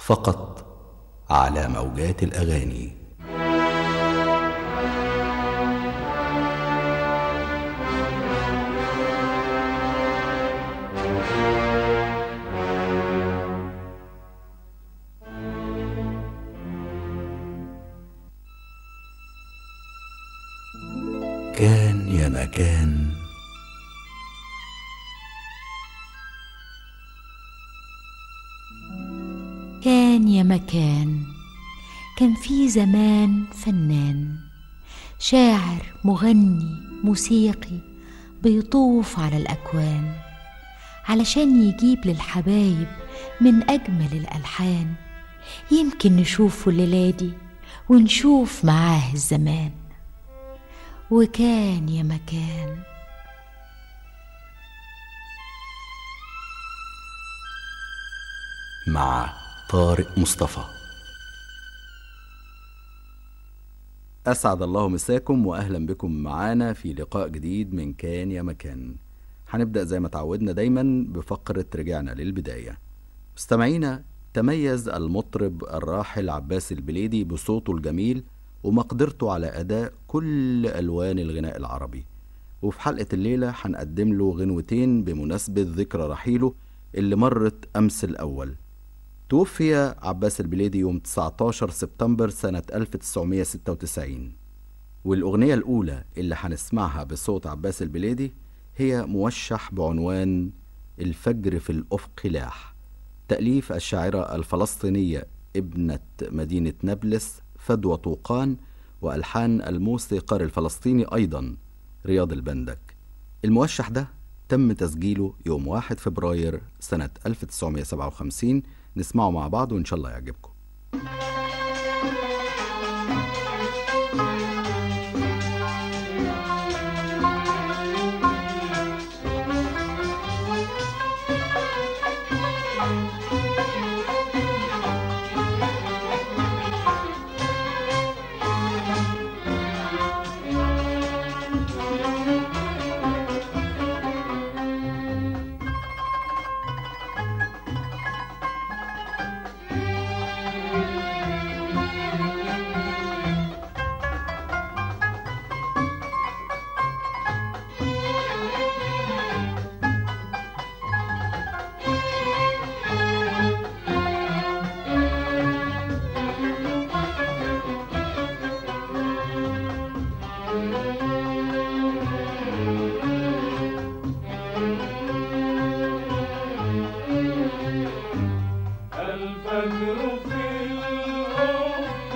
فقط على موجات الاغاني كان يا مكان كان يا مكان كان في زمان فنان شاعر مغني موسيقي بيطوف على الأكوان علشان يجيب للحبايب من أجمل الألحان يمكن نشوفه الليلة دي ونشوف معاه الزمان وكان يا مكان مع طارق مصطفى أسعد الله مساكم وأهلا بكم معانا في لقاء جديد من كان يا مكان هنبدأ زي ما تعودنا دايما بفقرة رجعنا للبداية مستمعينا تميز المطرب الراحل عباس البليدي بصوته الجميل ومقدرته على أداء كل ألوان الغناء العربي وفي حلقة الليلة هنقدم له غنوتين بمناسبة ذكرى رحيله اللي مرت أمس الأول توفي عباس البليدي يوم 19 سبتمبر سنة 1996 والأغنية الأولى اللي هنسمعها بصوت عباس البليدي هي موشح بعنوان الفجر في الأفق لاح تأليف الشاعرة الفلسطينية ابنة مدينة نابلس فدوى طوقان وألحان الموسيقار الفلسطيني أيضا رياض البندك الموشح ده تم تسجيله يوم 1 فبراير سنة 1957 نسمعه مع بعض وإن شاء الله يعجبكم الفجر في الأفق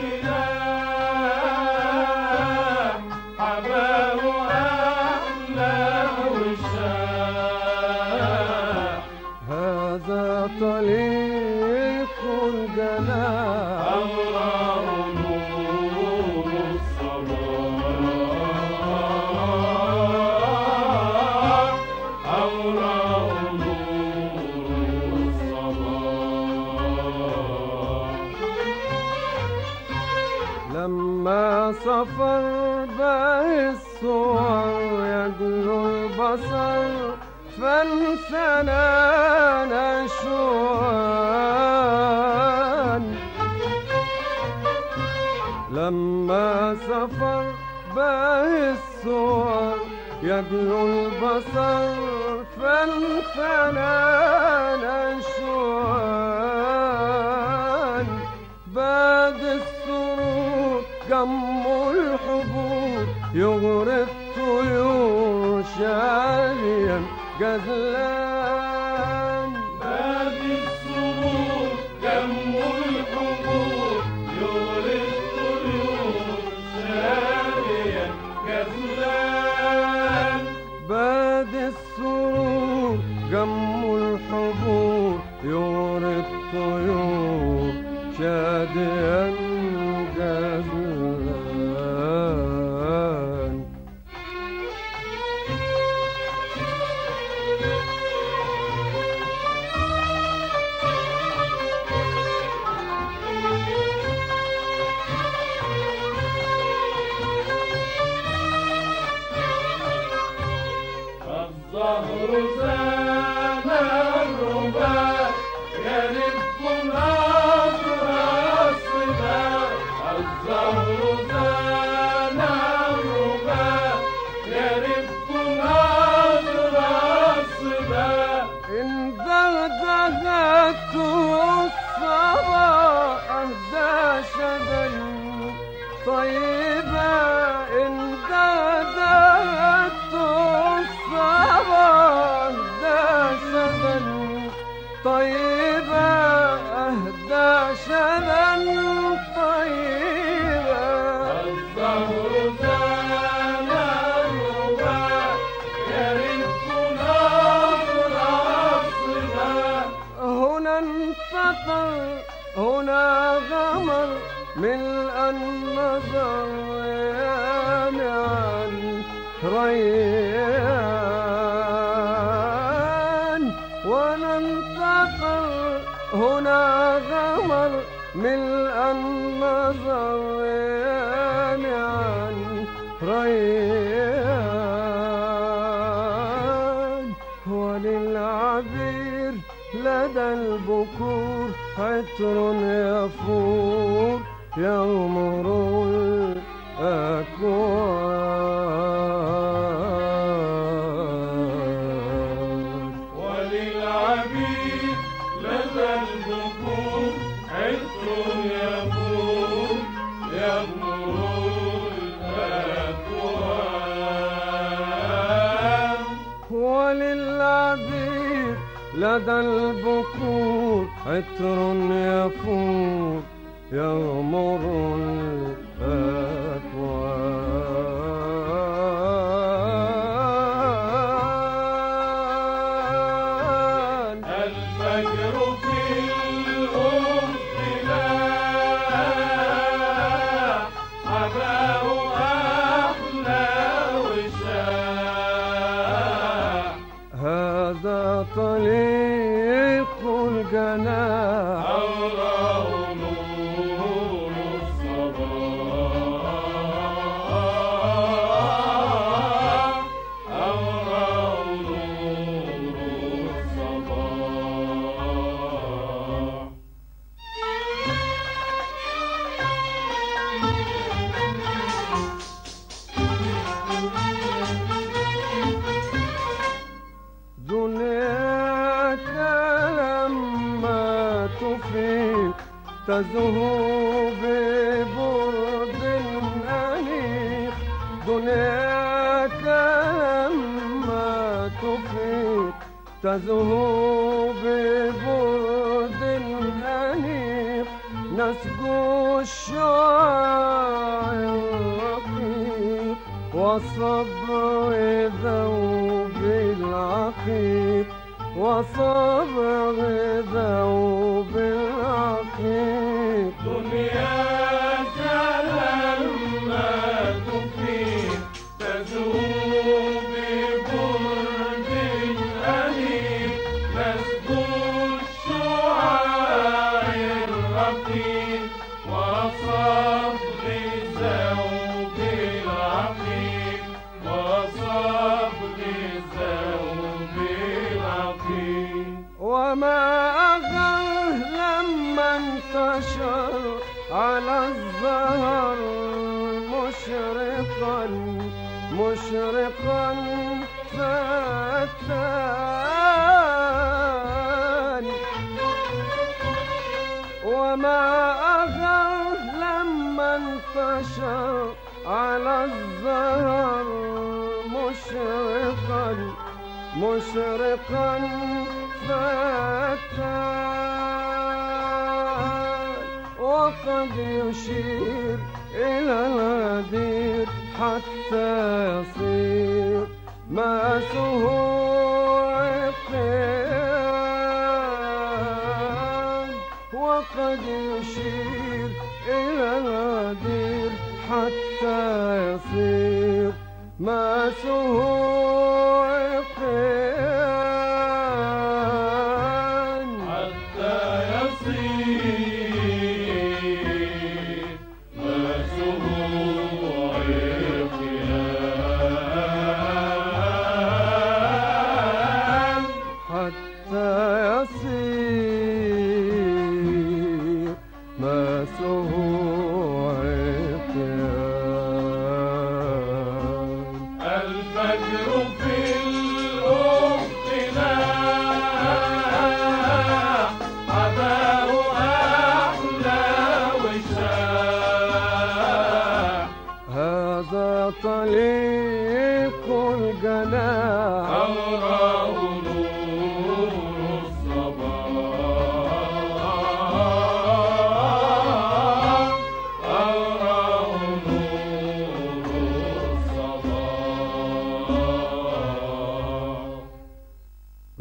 لاح حماه أحلى وشاح هذا طليق الجناح أوراه نور الصباح أوراه نور الصباح لما صفر به الصور يجلو البصر فانسنا نشوان لما سفر به الصور يجلو البصر فانفنى نشوان باد السرور جم الحبور يغري الطيور شاليا جزلان بادي السرور جم الحبور يغري الطيور شاديا جزلان باد السرور جم الحبور يغري الطيور شاديا جزلان الظهر زاد الربا يرد الأرض طيبة أهدى شذا طيبة الزهر زان الربا يرث نظر عصرنا هنا انفطر هنا غمر ملء النظر يامعا ريان وننتقل هنا غمر ملء النظر يامعا ريان وللعبير لدى البكور عطر يفور يغمر الأكوان وللعبيد لدى البكور عطر يفور يغمر الأكوان وللعبير لدى البكور عطر يفور يغمر الأكوان الفجر في الأفق لاح حباه أحلى وشاح هذا طليق الجناح أوراه نور الصباح أوراه نور الصباح دنياك لما تفيق تزهو ببرد أنيق دنياك لما تفيق تزهو ببرد أنيق نسجو الشعاع الرقيق وصبر ذوب العقيق وصبر ذوب العقيق دنياك لما تفيد تزول ببرد أليم نسبو الشعاع الرقيق وصبر ذوب العقيق وصبر ذوب العقيق وما أغر لما انتشر على الزهر مشرقا مشرقا فتان وما أغر لما انتشر على الزهر مشرقا مشرقا فتان وقد يشير إلى الغدير حتى يصير ماسه عقيان وقد يشير إلى الغدير حتى يصير ماسه عقيان حتى يصير ماسه عقيان حتى يصير ماسه عقيان الفجر في الأفق لاح حباه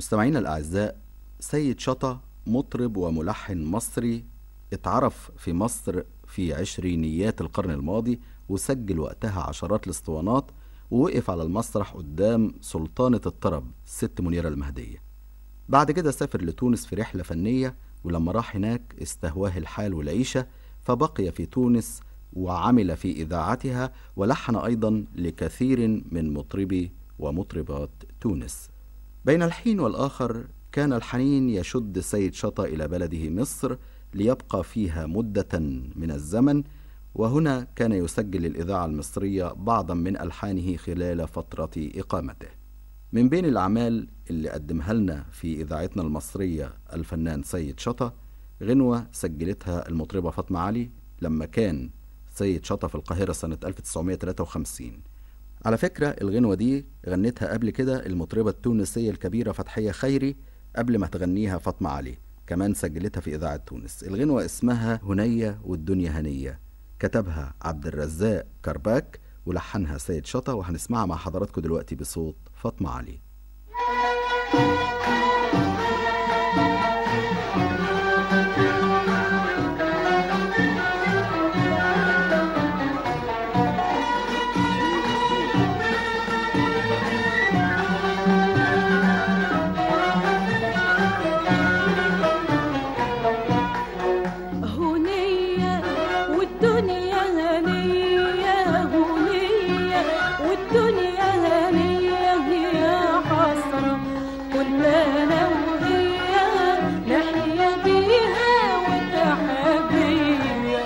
مستمعينا الأعزاء سيد شطة مطرب وملحن مصري اتعرف في مصر في عشرينيات القرن الماضي وسجل وقتها عشرات الاسطوانات ووقف على المسرح قدام سلطانة الطرب الست منيرة المهدية بعد كده سافر لتونس في رحلة فنية ولما راح هناك استهواه الحال والعيشة فبقي في تونس وعمل في إذاعتها ولحن أيضا لكثير من مطربي ومطربات تونس بين الحين والآخر كان الحنين يشد سيد شطة إلى بلده مصر ليبقى فيها مدة من الزمن وهنا كان يسجل الإذاعة المصرية بعضا من ألحانه خلال فترة إقامته من بين الأعمال اللي قدمها لنا في إذاعتنا المصرية الفنان سيد شطة غنوة سجلتها المطربة فاطمة علي لما كان سيد شطة في القاهرة سنة 1953 على فكرة الغنوة دي غنتها قبل كده المطربة التونسية الكبيرة فتحية خيري قبل ما تغنيها فاطمة علي كمان سجلتها في إذاعة تونس الغنوة اسمها هنية والدنيا هنية كتبها عبد الرزاق كرباك ولحنها سيد شطة وهنسمعها مع حضراتكم دلوقتي بصوت فاطمة علي هنية والدنيا هنية هنية والدنيا هنية يا حسرة كنت أنا وهي نحيا بيها وتحيا بيا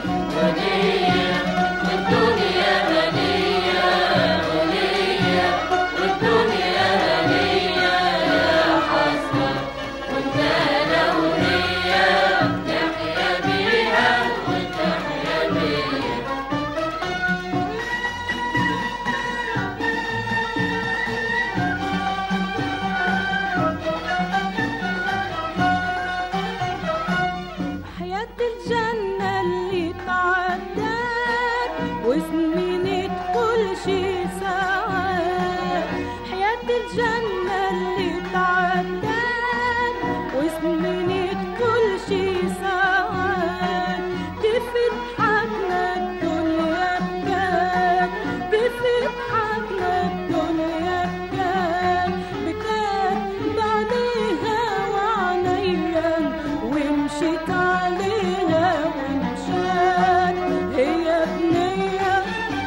حياة الجنة اللي تعدت وزمنت كل شي ساعات حياة الجنة اللي تعدت وزمنت كل شي ساعات تفتحتنا الدنيا بكات تفتحتنا الدنيا بكات بكات بعديها وعنيا ومشيت عليها ومشات هي بنية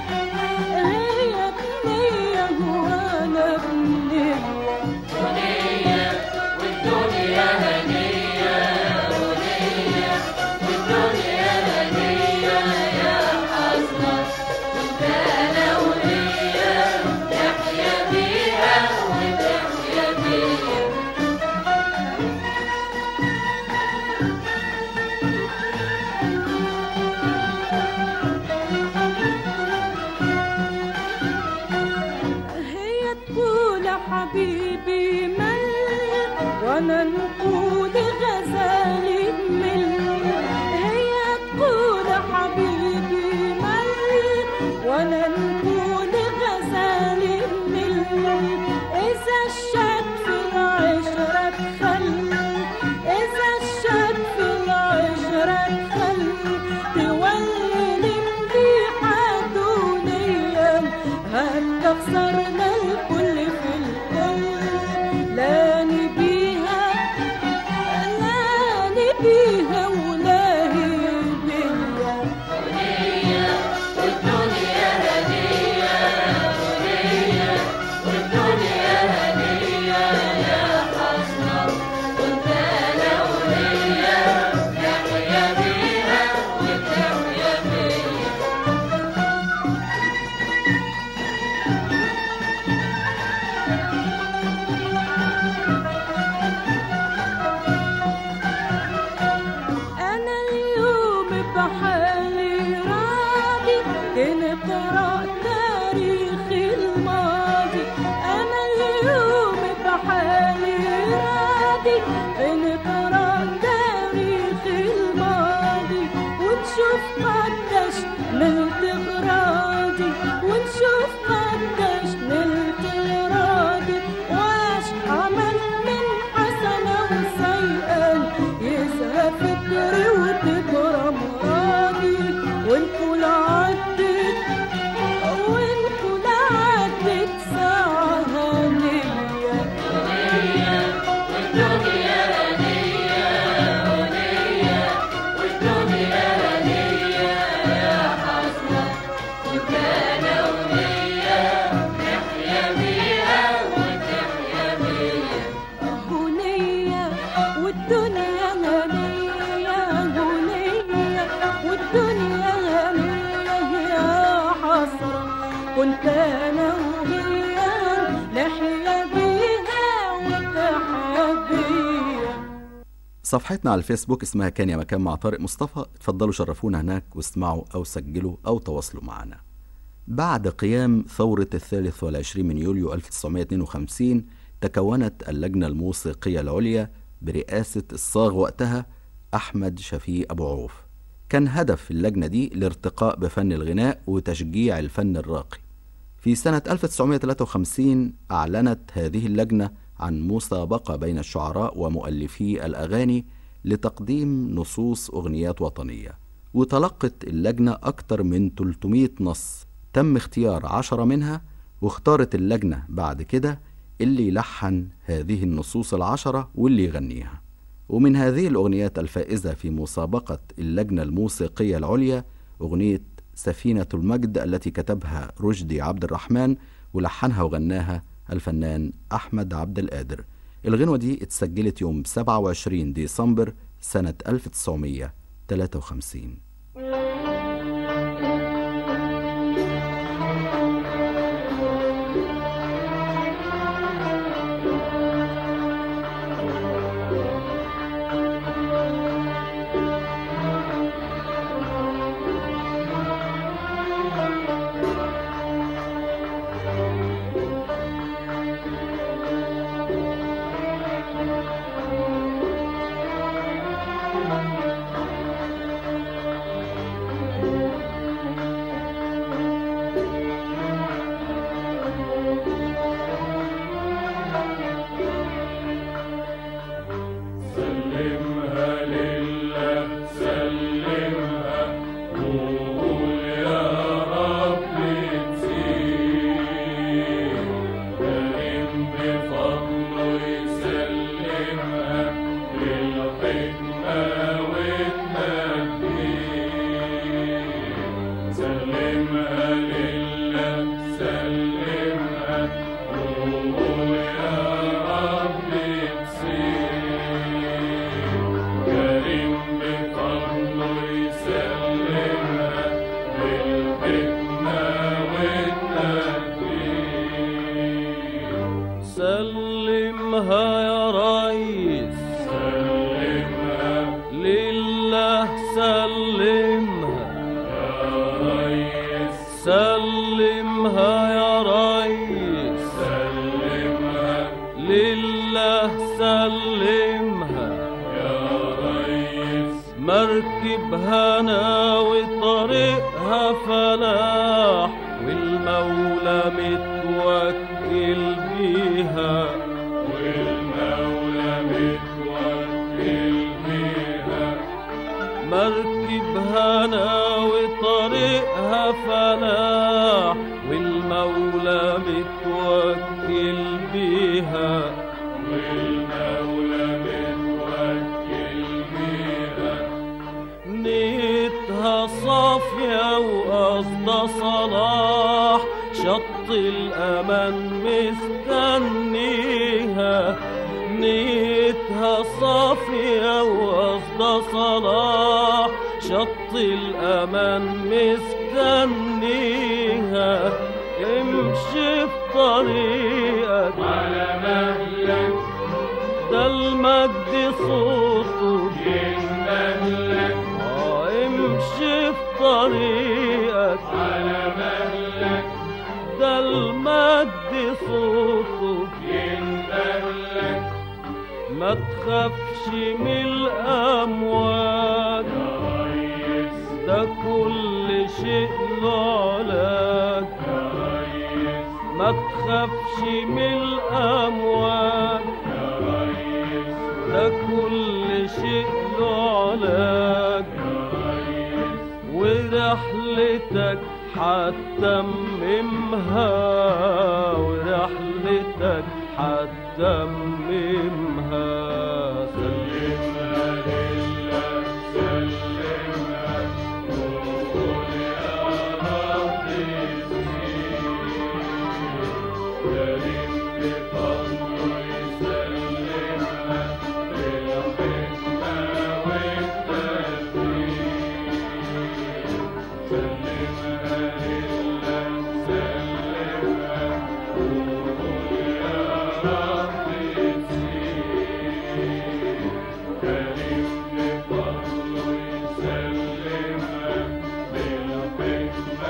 هي بنية وانا بنية هي تقول حبيبي مل وانا نقول غزالي مل هي تقول حبيبي مل وانا نقول غزالي مل اذا الشك في العشرة تخل اذا الشك في العشرة تخل تولي مليحة دنيا هكا خسرنا الكل في الكل لاني بيها لاني بيها ولا هي بيا أنا اليوم بحالي راضي نقرأ تاريخ الماضي أنا اليوم بحالي راضي نقرأ تاريخ الماضي ونشوف قداش نلت غراضي ونشوف قداش نلت غراضي واش عمل من حسن تجري وتجرى مرادي والفول عدت والفول عدت ساعة هنية هنية والدنيا هنية هنية والدنيا هنية يا حسرة كنت أنا وهي نحيا بيها وتحيا بيها صفحتنا على الفيسبوك اسمها كان يا مكان مع طارق مصطفى اتفضلوا شرفونا هناك واسمعوا أو سجلوا أو تواصلوا معنا بعد قيام ثورة الثالث والعشرين من يوليو 1952 تكونت اللجنة الموسيقية العليا برئاسة الصاغ وقتها أحمد شفيق أبو عوف كان هدف اللجنة دي الارتقاء بفن الغناء وتشجيع الفن الراقي في سنة 1953 أعلنت هذه اللجنة عن مسابقة بين الشعراء ومؤلفي الأغاني لتقديم نصوص أغنيات وطنية وتلقت اللجنة أكثر من 300 نص تم اختيار عشرة منها واختارت اللجنة بعد كده اللي يلحن هذه النصوص العشرة واللي يغنيها ومن هذه الأغنيات الفائزة في مسابقة اللجنة الموسيقية العليا أغنية سفينة المجد التي كتبها رشدي عبد الرحمن ولحنها وغناها الفنان أحمد عبد القادر الغنوة دي اتسجلت يوم 27 ديسمبر سنة 1953 سلمها لله سلمها وقول يا رب تسير كريم بفضله يسلمها للحكمة والتدبير سلمها لله سلمها وقول يا رب تسير كريم بفضله يسلمها للحكمة والتدبير سلمها يا ريس سلمها لله سلمها يا ريس سلمها يا ريس سلمها لله سلمها يا ريس مركب هنا وطريقها فلاح والمولى متوكل بيها والمولى متوكل بيها مركب هنا وطريقها فلاح والمولى متوكل بيها والمولى متوكل بيها نيتها صافية وقصدها صلاح شط الأمان مستنيها نيتها صافية وقصدها صلاح شط الأمان مستنيها امشي في طريقك على مهلك ده المجد صوته ينملك آه، امشي في طريقك على مهلك ده المجد صوته ينملك ما تخافش من الأمواج يا ريس ده كل شيء له علاج يا ريس ما تخافش من الأمواج يا ريس ده كل شيء له علاج ورحلتك حتممها ورحلتك حتممها سلمها لله سلمها وقول يا رب كريم بفضله يسلمها بالحكمة والتدبير سلمها لله سلمها وقول يا رب كريم بفضله يسلمها بالحكمة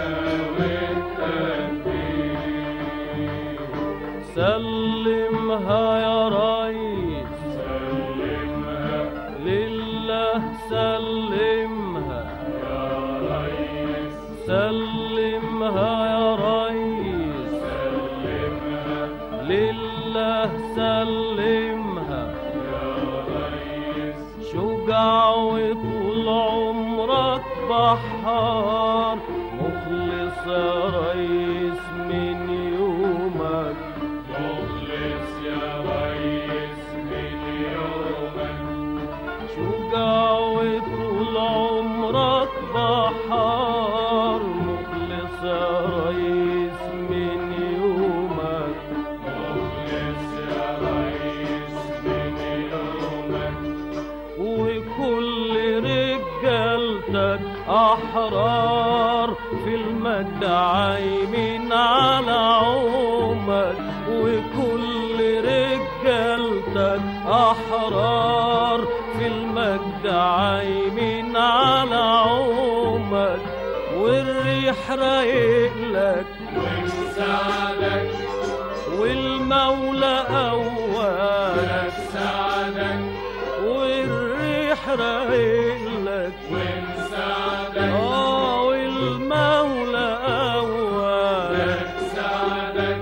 والتدبير سلمها يا ريس سلمها لله سلمها يا ريس سلمها يا ريس سلمها لله سلمها يا ريس شجاع وطول عمرك بحار مخلص يا ريس من يومك مخلص يا ريس من يومك شجاع وطول عمرك بحار مخلص يا ريس من يومك مخلص يا ريس من يومك وكل رجالتك أحرار في المجد عايمين على عومك وكل رجالتك أحرار في المجد عايمين على عومك والريح رايقلك ومساعدك والمولى أولك ساعدك والريح رايقلك ومساعدك اه والمولى أولك ساعدك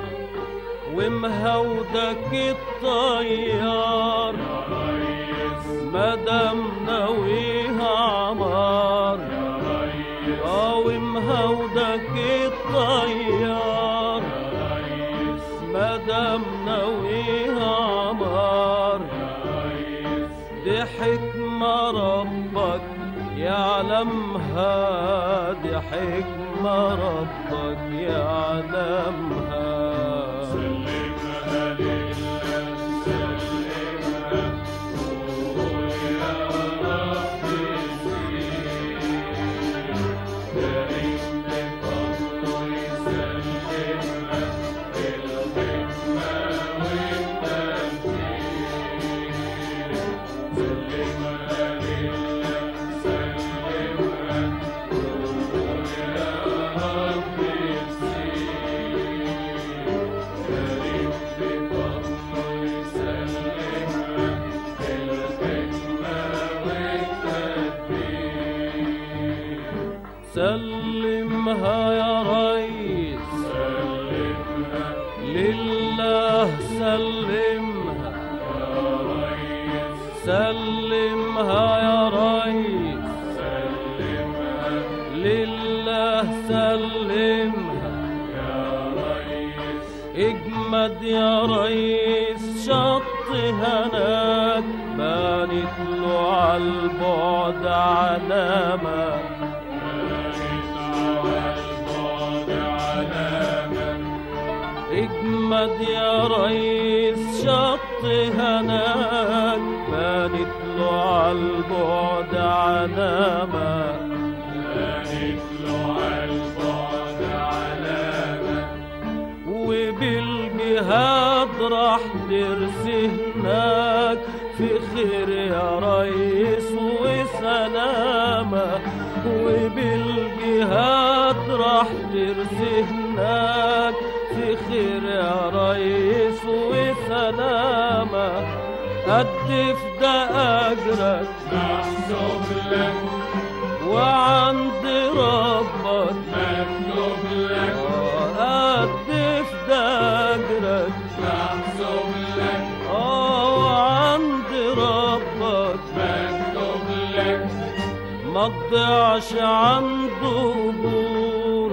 ومهودك الطيار مدام ناويها عمار اه ومهودك الطيار مدام ناويها عمار دي حكمة ربك يعلمها دي حكمة ربك يعلمها سلمها لله سلمها وقول يا رب كريم بفضله يسلمها بالحكمة والتدبير سلمها لله سلمها وقول يا رب كريم بفضله يسلمها بالحكمة والتدبير سلمها يا ريس سلمها لله سلمها يا ريس سلمها يا ريس سلمها لله سلمها يا ريس اجمد يا ريس شط هناك بانت له عالبعد علامه اجمد يا ريس شط هناك بانت له عالبعد علامة بانت له عالبعد علامة وبالجهاد راح درس هناك في خير يا ريس وسلامة وبالجهاد راح درس هناك في خير يا ريس وسلامة قد في ده أجرك محسوب لك وعند ربك مكتوب لك قد في ده أجرك محسوب لك اه وعند ربك مكتوب ما تضيعش عنده بور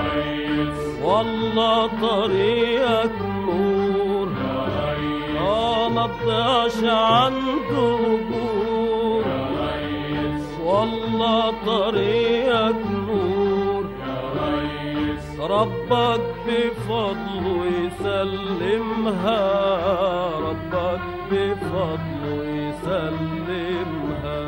والله طريقك نور اه ما تضيعش عنده بور والله طريقك نور ربك بفضله يسلمها ربك بفضله يسلمها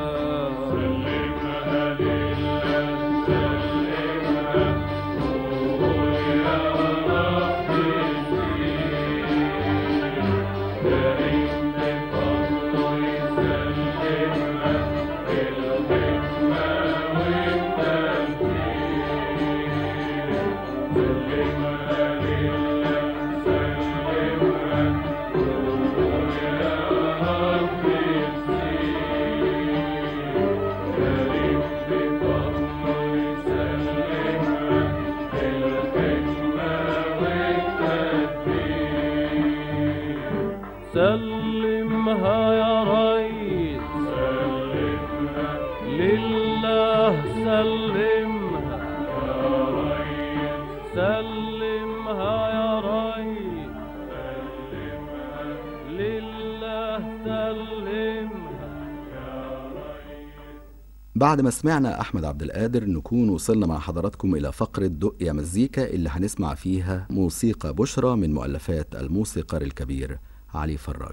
سلمها يا ريس سلمها لله سلمها يا ريس سلمها يا ريس سلمها لله سلمها بعد ما سمعنا أحمد عبد القادر نكون وصلنا مع حضراتكم إلى فقرة دق يا مزيكا اللي هنسمع فيها موسيقى بشرى من مؤلفات الموسيقار الكبير علي فراج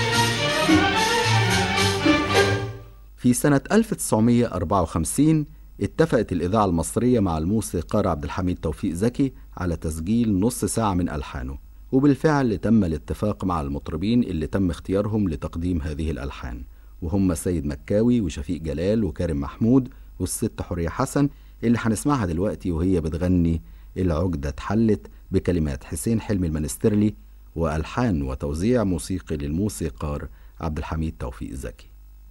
في سنة 1954 اتفقت الإذاعة المصرية مع الموسيقار عبد الحميد توفيق زكي على تسجيل نص ساعة من ألحانه وبالفعل تم الاتفاق مع المطربين اللي تم اختيارهم لتقديم هذه الألحان وهم سيد مكاوي وشفيق جلال وكارم محمود والست حورية حسن اللي هنسمعها دلوقتي وهي بتغني العقدة اتحلت بكلمات حسين حلمي المنسترلي وألحان وتوزيع موسيقي للموسيقار عبد الحميد توفيق زكي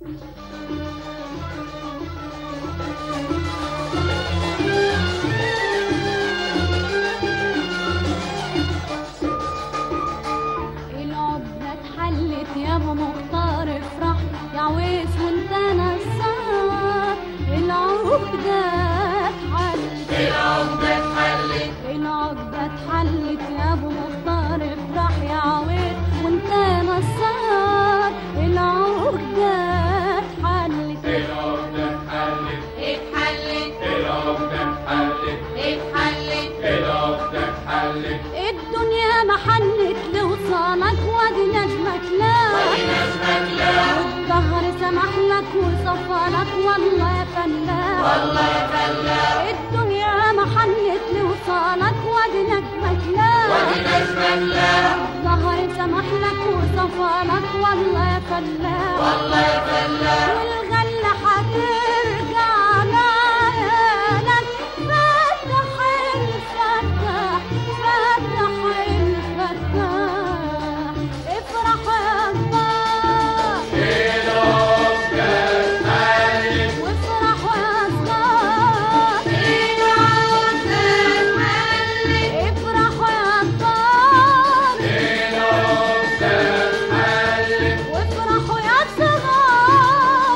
العقدة اتحلت يا ابو مختار افرح يا عويس وانت نسار العقدة اتحلت العقدة اتحلت العقدة اتحلت يا ابو مختار افرح يا عويس وانت نسار العقدة اتحلت العقدة اتحلت اتحلت العقدة اتحلت اتحلت العقدة اتحلت الدنيا محنت لوصالك وادي نجمك لا نجمك لا والظهر سمح لك وصفى لك والله يا فلاح والله يا فلاح الدنيا محنت لوصالك وادي نجمك لا نجمك لا الظهر سمح لك وصفى لك والله يا فلاح والله يا فلاح والغلة هترجع لك فتح الفتح فتح الفتح افرح يا الله وافرح يا صغار افرح يا طار وافرحوا يا صغار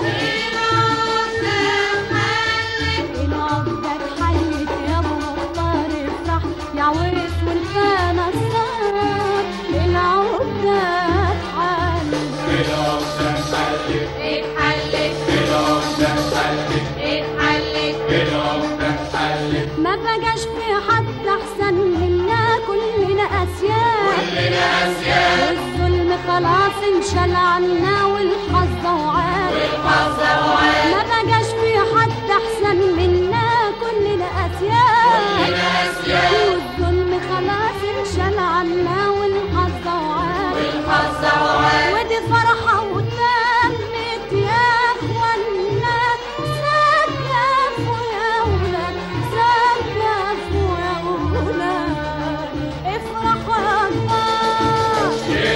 العقدة اتحلت يا ابو مختار افرح يا عويس وانت نصار العقدة اتحلت العقدة اتحلت اتحلت العقدة اتحلت اتحلت العقدة اتحلت ما بقاش في حد احسن منا كلنا اسياد كلنا أسياد والظلم خلاص انشال عنا والحظ وعاد والحظ وعاد ما بقاش في حد احسن منا كلنا اسياد كلنا أسياد والظلم خلاص انشال عنا والحظ وعاد والحظ وعاد ودي فرحة وتمت يا اخوانا سقفوا يا ولاد سقفوا يا ولاد افرحوا يا الله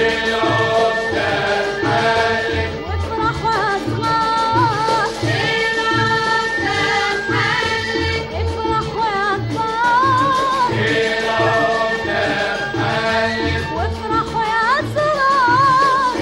وافرحوا يا صغار افرحوا يا كبار وافرحوا يا صغار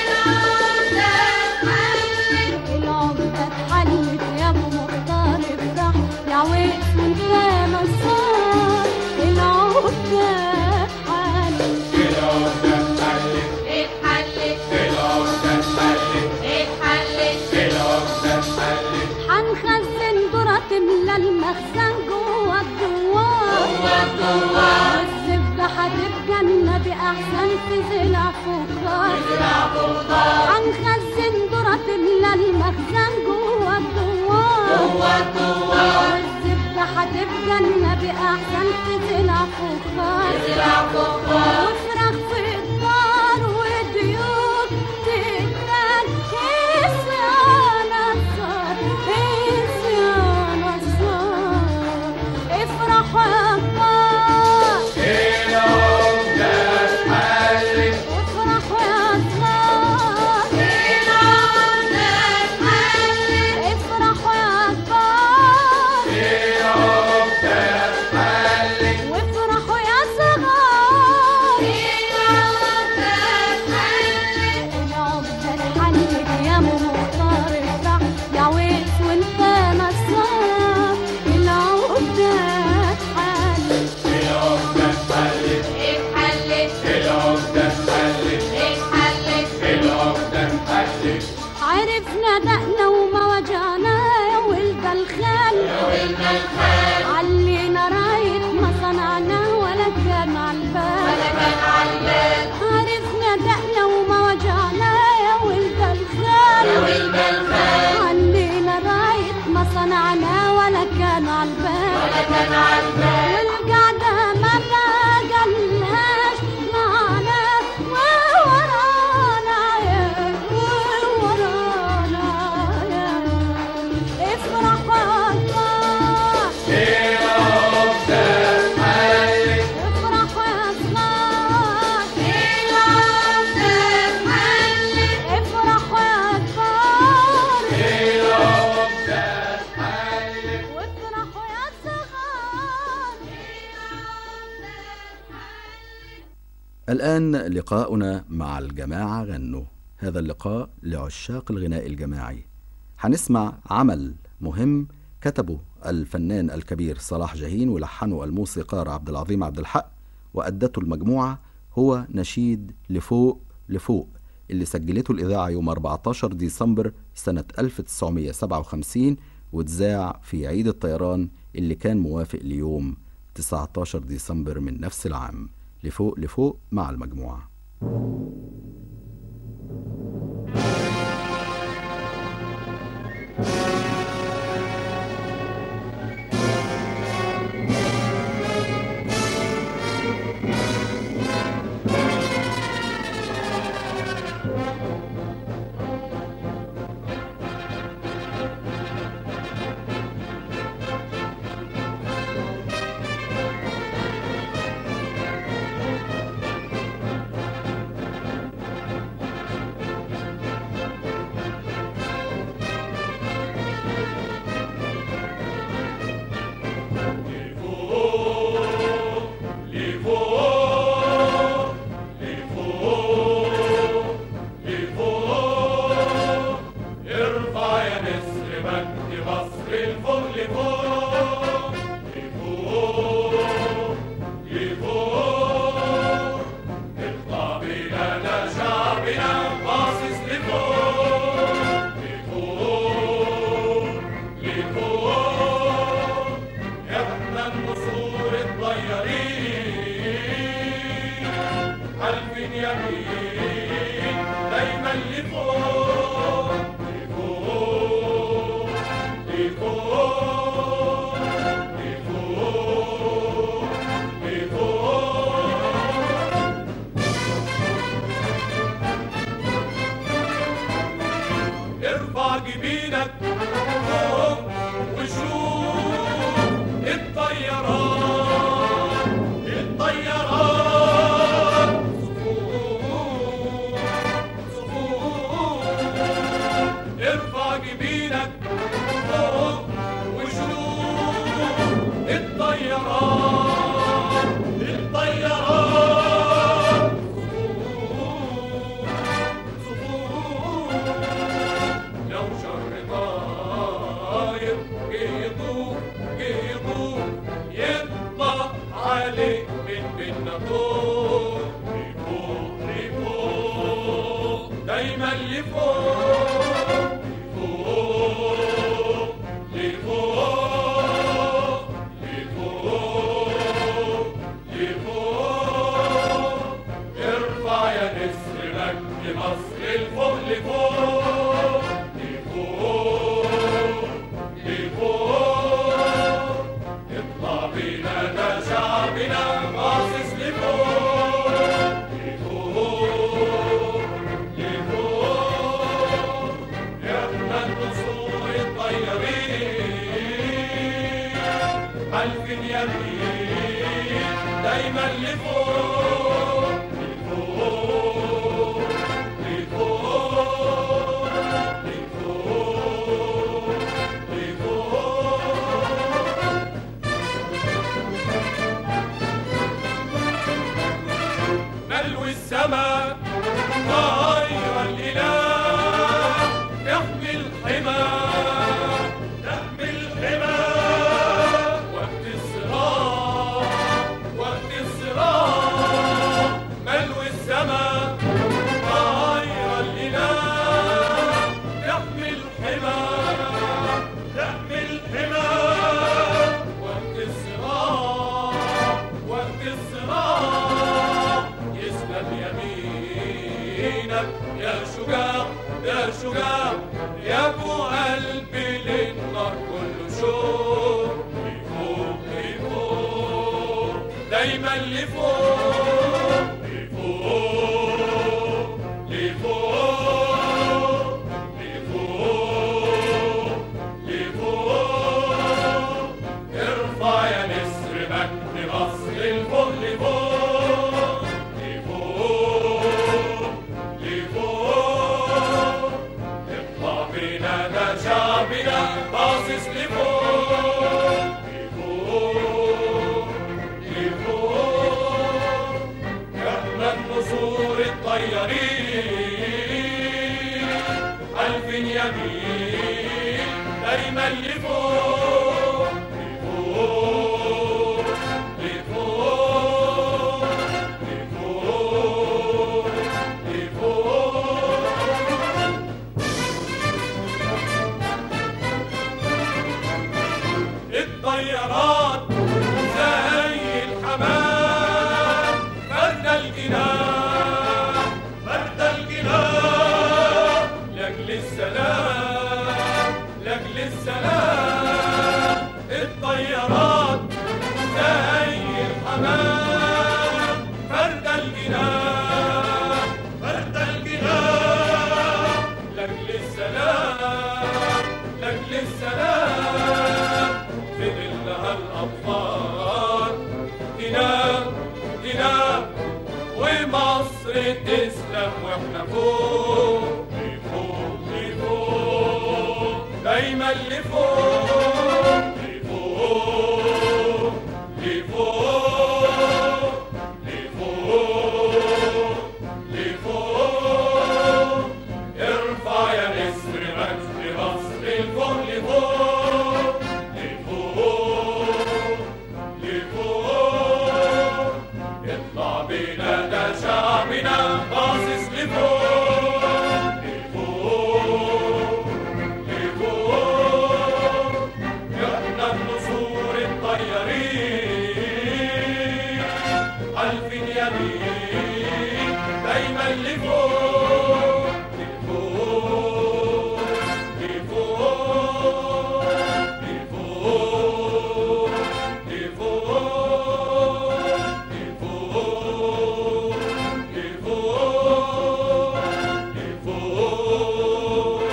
العقدة اتحلت يا ابو مختار افرح يا عويس وانت نصار العقدة اتحلت العقدة اتحلت اتحلت العقدة اتحلت اتحلت العقدة اتحلت حنخزن ذرة تملى المخزن جوا الدوار والزبدة هتبقى النبي أحسن تزرع فخار حنخزن ذرة تملى المخزن جوا الدوار والزبدة هتبقى النبي أحسن تزرع فخار وفراخ في الدار وديوك تتنال هيس يا نصار هيس يا نصار افرحوا يا كبار افرحوا يا صغار افرحوا يا كبار وافرحوا يا صغار العقدة اتحلت يا ابو مختار افرح يا ويس وانت نصار العقدة اتحلت العقدة اتحلت اتحلت العقدة اتحلت اتحلت العقدة اتحلت عرفنا دقنا وما وجعنا يا ولد الخال علينا راية ما صنعنا ولا كان عالبال عرفنا دقنا وما وجعنا يا ولد الخال علينا راية ما صنعنا ولا والقعدة ما بقالهاش معنا وورانا يا وورانا يا افرح وافرح افرح وافرح افرح وافرح وافرحوا يا صغار الآن لقاؤنا مع الجماعة غنوا هذا اللقاء لعشاق الغناء الجماعي هنسمع عمل مهم كتبه الفنان الكبير صلاح جاهين ولحنه الموسيقار عبد العظيم عبد الحق وأدته المجموعة هو نشيد لفوق لفوق اللي سجلته الإذاعة يوم 14 ديسمبر سنة 1957 واتذاع في عيد الطيران اللي كان موافق ليوم 19 ديسمبر من نفس العام لفوق لفوق مع المجموعة ارفع يا نسر مجد مصر الفوق لفوق لفوق لفوق اطلع بينا ده شعبنا باصص لفوق لفوق لفوق احنا النسور الطيارين حلف يمين دايما لفوق لفوق لفوق لفوق لفوق ارفع جبينك فوق وشوف الطيران الطيران صفوف صفوف ارفع جبينك فوق وشوف الطيران الطيران صفوف صفوف لو شر طاير جيبوه جيبوه يطلع عليك من بينا فوق لفوق لفوق دايما لفوق لفوق لفوق لفوق لفوق ارفع يا نسر مجد مصر الفوق لفوق لفوق لفوق اطلع بينا ده شعبنا باصص لفوق لفوق لفوق احنا النسور الطيارين حلف اليمين دايما لفوق لفوق لفوق لفوق لفوق ملو السماء طاير الإله يحمي الحمى يحمي الحمى وقت الصراع وقت الصراع ملو السماء طاير الإله يحمي الحمى يحمي الحمى وقت الصراع وقت الصراع يسلم يمين دايما لفوق لفوق لفوق لفوق لفوق ارفع يا نسر مجد مصر لفوق لفوق لفوق لفوق اطلع بينا ده شعبنا باصص لفوق لفوق لفوق احنا النسور الطيارين ألف يمين دايما لفوق لفوق لفوق لفوق لفوق الطيارات زي الحمام فرد الجناح فرد الجناح لاجل السلام لاجل السلام الطيارات زي الحمام فرد الجناح فرد الجناح لاجل السلام لاجل السلام في ظلها الأطفال تنام تنام ومصر تسلم واحنا فوق لفوق لفوق دايما لفوق لفوق لفوق لفوق لفوق ارفع يا نسر مجد مصر لفوق لفوق لفوق لفوق اطلع بينا ده شعبنا باصص لفوق لفوق لفوق احنا النسور الطيارين ألف يمين دايما لفوق لفوق لفوق لفوق لفوق لفوق لفوق لفوق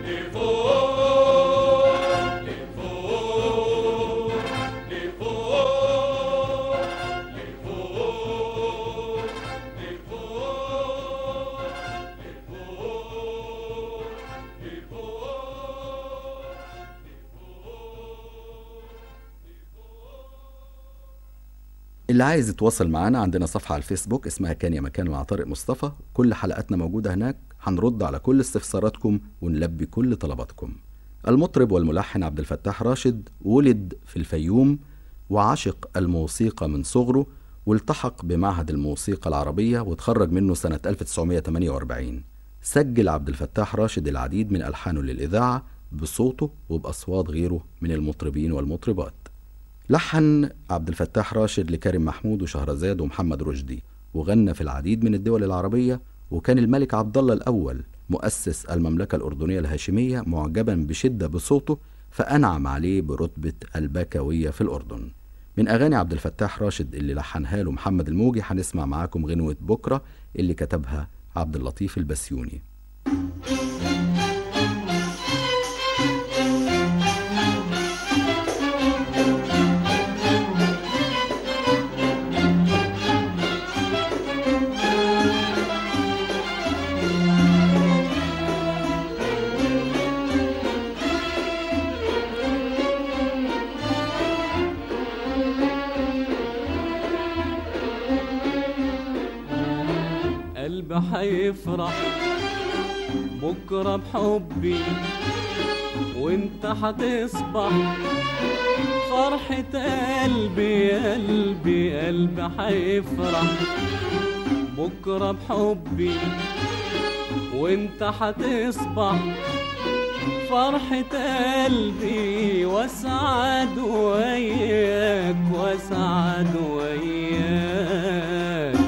لفوق لفوق لفوق لفوق اللي عايز يتواصل معانا عندنا صفحة على الفيسبوك اسمها كان يا مكان مع طارق مصطفى كل حلقاتنا موجودة هناك هنرد على كل استفساراتكم ونلبي كل طلباتكم المطرب والملحن عبد الفتاح راشد ولد في الفيوم وعشق الموسيقى من صغره والتحق بمعهد الموسيقى العربية وتخرج منه سنة 1948 سجل عبد الفتاح راشد العديد من ألحانه للإذاعة بصوته وبأصوات غيره من المطربين والمطربات لحن عبد الفتاح راشد لكريم محمود وشهرزاد ومحمد رشدي وغنى في العديد من الدول العربية وكان الملك عبد الله الأول مؤسس المملكة الأردنية الهاشمية معجبا بشدة بصوته فأنعم عليه برتبة البكوية في الأردن من أغاني عبد الفتاح راشد اللي لحنها له محمد الموجي هنسمع معاكم غنوة بكرة اللي كتبها عبد اللطيف البسيوني قلبي حيفرح بكرة بحبي وانت حتصبح فرحة قلبي قلبي قلبي حيفرح بكرة بحبي وانت حتصبح فرحة قلبي واسعد وياك واسعد وياك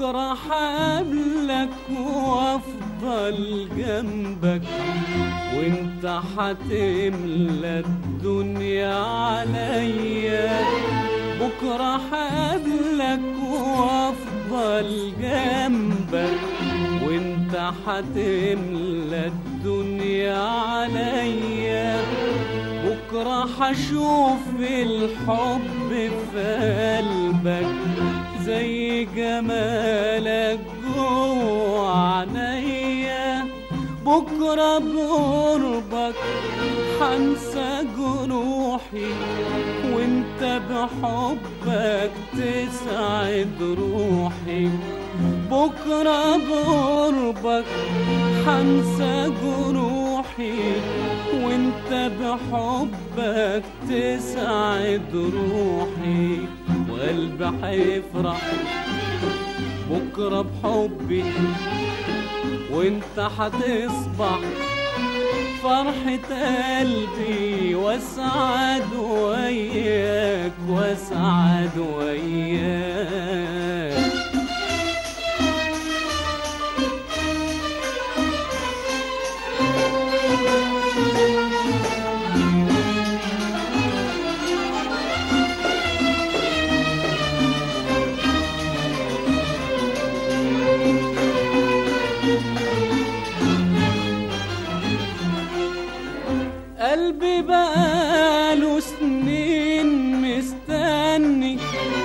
بكرة حقابلك وافضل جنبك وانت حتملى الدنيا عليا بكرة حقابلك وافضل جنبك وانت حتملى الدنيا عليا بكرة حشوف الحب في قلبك زي جمالك جوه عينيا بكرة بقربك حنسى جروحي وانت بحبك تسعد روحي بكرة بقربك حنسى جروحي وانت بحبك تسعد روحي وقلبي هيفرح بكرة بحبي وانت هتصبح فرحة قلبي واسعد وياك واسعد وياك قلبي بقاله سنين مستني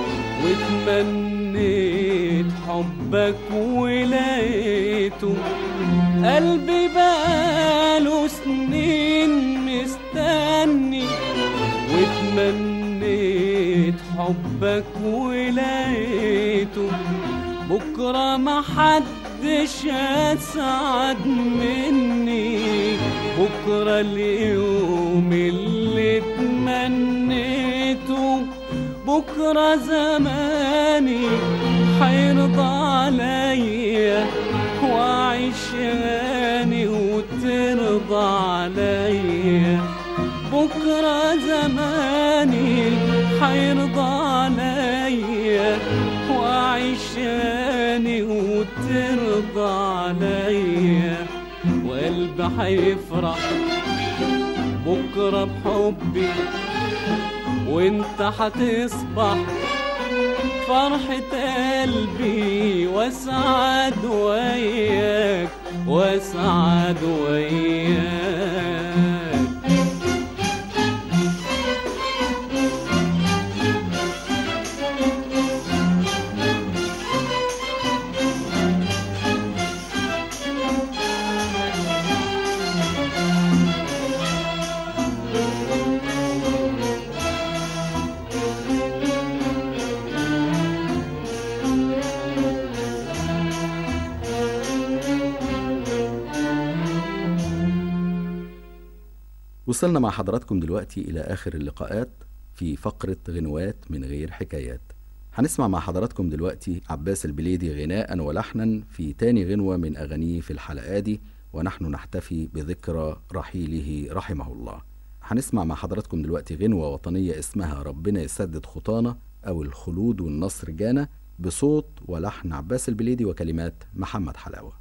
واتمنيت حبك ولقيته قلبي بقاله سنين مستني واتمنيت حبك ولقيته بكرة ما حدش أسعد مني بكرة اليوم اللي تمنيته بكرة زماني حيرضى عليا وأعيش غاني وترضى عليا بكرة زماني حيرضى عليا وأعيش غاني وترضى عليا وقلبي هيفرح بكرة بحبي وانت هتصبح فرحة قلبي واسعد وياك واسعد وياك وصلنا مع حضراتكم دلوقتي إلى آخر اللقاءات في فقرة غنوات من غير حكايات هنسمع مع حضراتكم دلوقتي عباس البليدي غناء ولحنا في تاني غنوة من أغانيه في الحلقة دي ونحن نحتفي بذكرى رحيله رحمه الله هنسمع مع حضراتكم دلوقتي غنوة وطنية اسمها ربنا يسدد خطانا أو الخلود والنصر جانا بصوت ولحن عباس البليدي وكلمات محمد حلاوة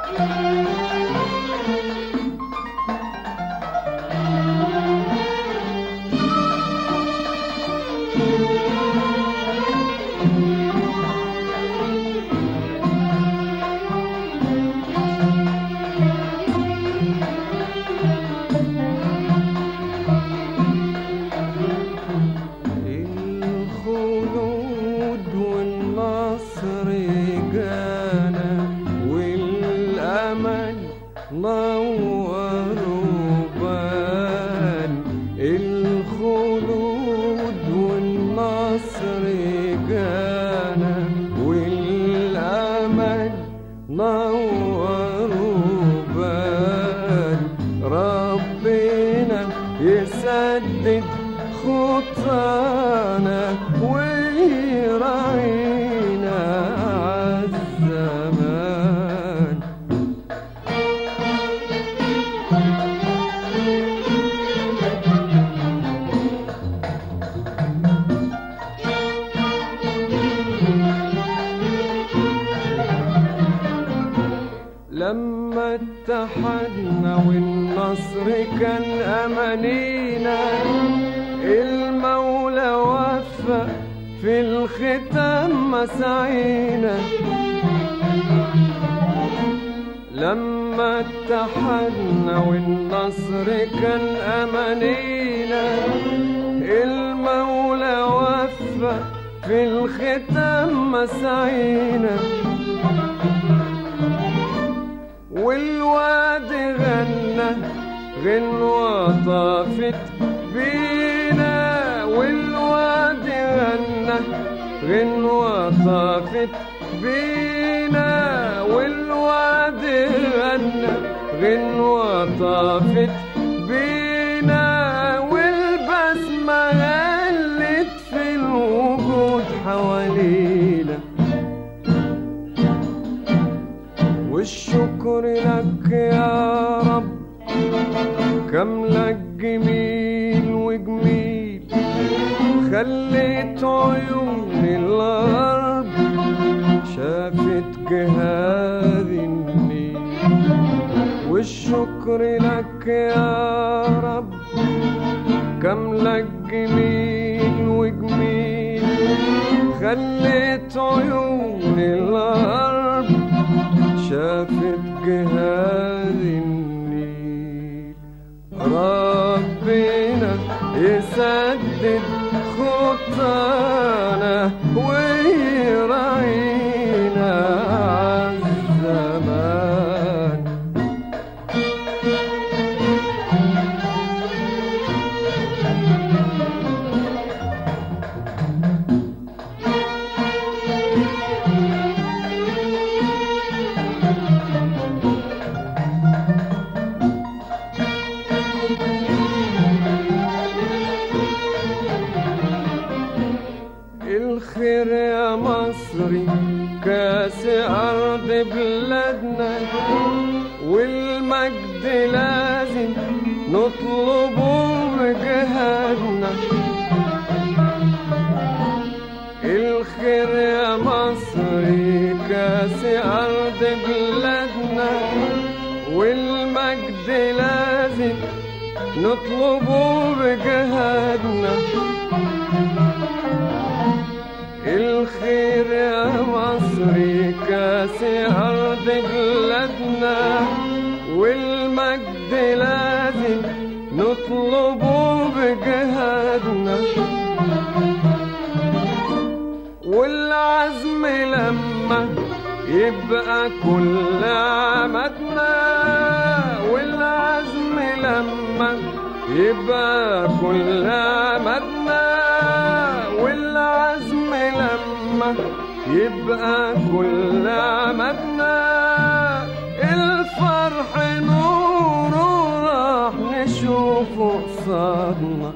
الخلود والنصر جانا والأمل نور وبان الخلود والنصر جانا والأمل نور وبان ربنا يسدد خطانا ويراعينا عالزمان لما اتحدنا والنصر كان أمانينا المولى وفق في الختام مسعينا لما اتحدنا والنصر كان أمانينا المولى وفق في الختام مسعينا والواد غنى غنوة طافت بينا والواد غنى غنوة طافت بينا والواد غنى غنوة طافت بينا والبسمة غلت في الوجود حوالينا والشكر لك يا رب كم لك جميل وجميل خليت عيون الغرب شافت جهاد النيل والشكر لك يا رب كم لك جميل وجميل خليت عيون الغرب شافت جهاد النيل ربنا يسدد خطانا ويراعينا عالزمان الخير يا مصري كاس أرض بلادنا والمجد لازم نطلبه بجهادنا الخير يا مصري كاس أرض بلادنا والمجد لازم نطلبه بجهادنا الخير يا مصري كاس أرض بلادنا والمجد لازم نطلبه بجهادنا والعزم لما يبقى كل عمدنا والعزم لما يبقى كل عمدنا والعزم لما يبقى كل عمدنا الفرح نوره راح نشوفه قصادنا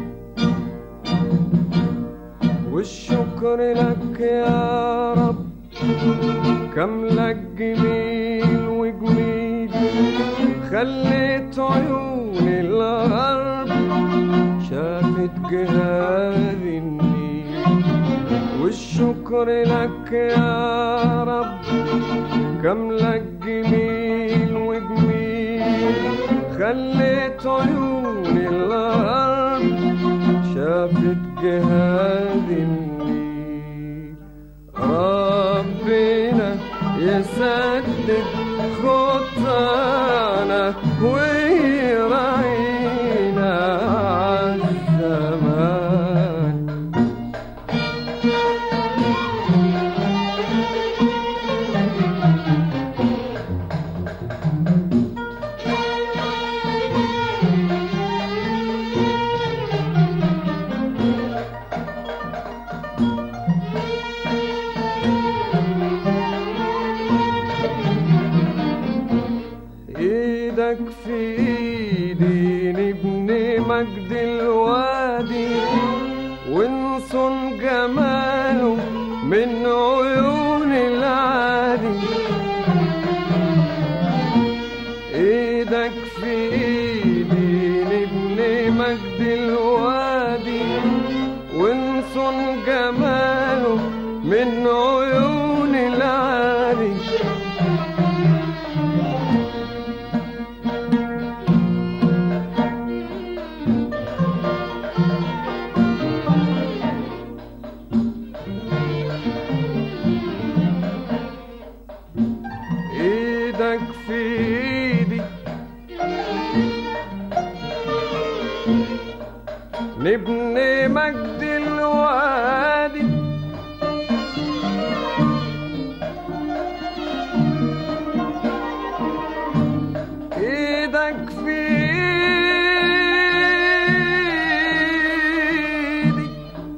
والشكر لك يا رب كم لك جميل وجميل خليت عيون الغرب شافت جهاد النيل والشكر لك يا رب كم لك جميل خليت عيون الغرب شافت جهاد النيل ربنا يسدد خطانا ويراعينا عالزمان ايدك في ايدي نبني مجد الوادي ونصن جماله من عيون العادي ايدك في ايدي نبني مجد الوادي ونصن جماله من عيون العادي ايدك في ايدي نبني مجد الوادي ايدك في ايدي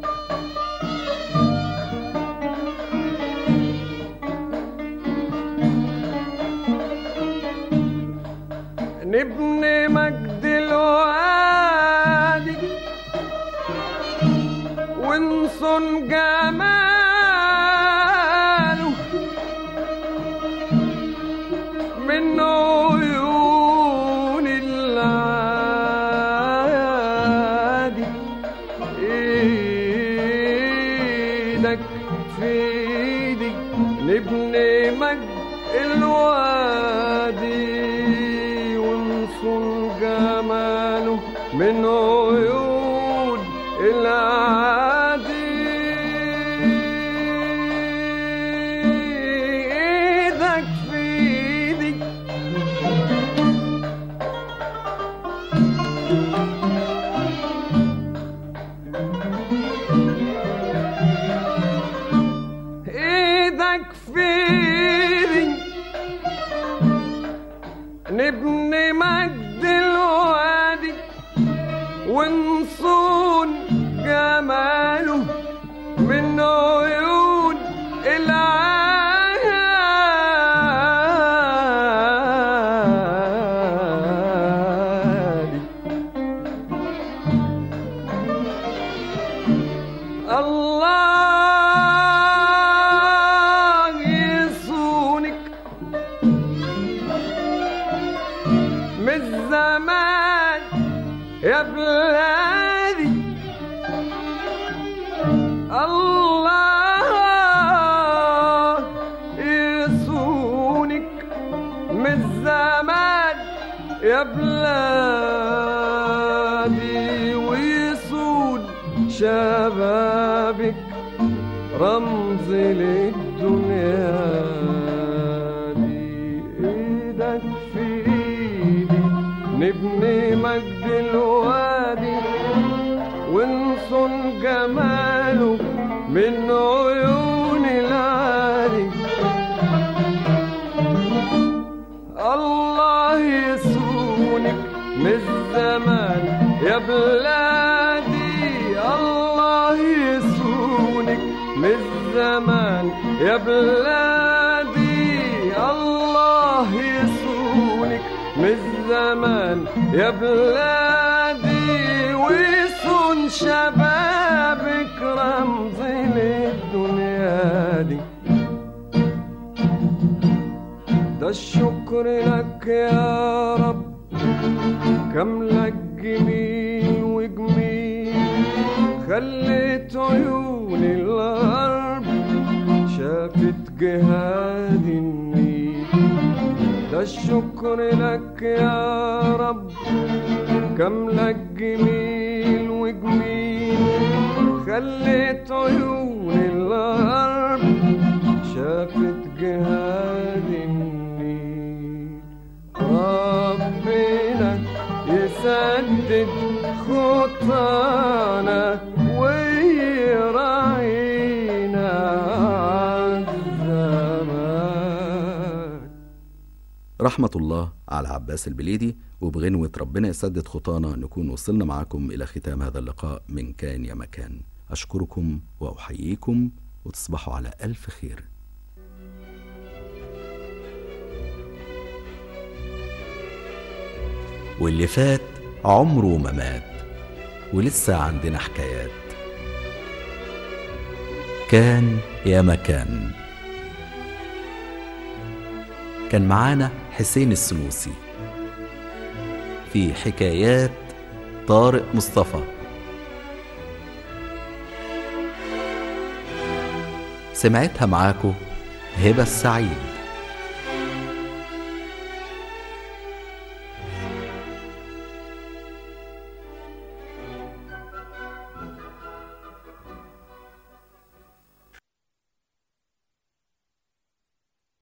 نبني مجد الوادي ونصن جماله من عيون العادي ايدك في ايدي نبني مجد الوادي ونصون جماله من عيون العادي ايدك في ايدي ايدك في ايدي نبني مجد الوادي ونصون جماله من عيون العالي الله يصونك من الزمان يا بلادي الله يصونك من الزمان يا بلادي ويصون شبابك رمز للدنيا دي ايدك في ايدي نبني مجد الوادي ونصن جماله من عيون العالي الله يصونك من الزمان يا بلادي الله يصونك من الزمان يا بلادي الله يصونك من الزمان يا بلادي ويصون شبابك رمز للدنيا دي ده الشكر لك يا رب كم لك جميل وجميل خليت عيون الغرب شافت جهاد النيل ده ده الشكر لك يا رب كم لك جميل وجميل خليت عيون الغرب شافت جهاد النيل ربنا يسدد خطانا ويراعينا عالزمان رحمة الله على عباس البليدي وبغنوة ربنا يسدد خطانا نكون وصلنا معاكم إلى ختام هذا اللقاء من كان يا مكان أشكركم وأحييكم وتصبحوا على ألف خير واللي فات عمره ما مات ولسه عندنا حكايات كان يا مكان كان معانا حسين السنوسي في حكايات طارق مصطفى سمعتها معاكو هبة السعيد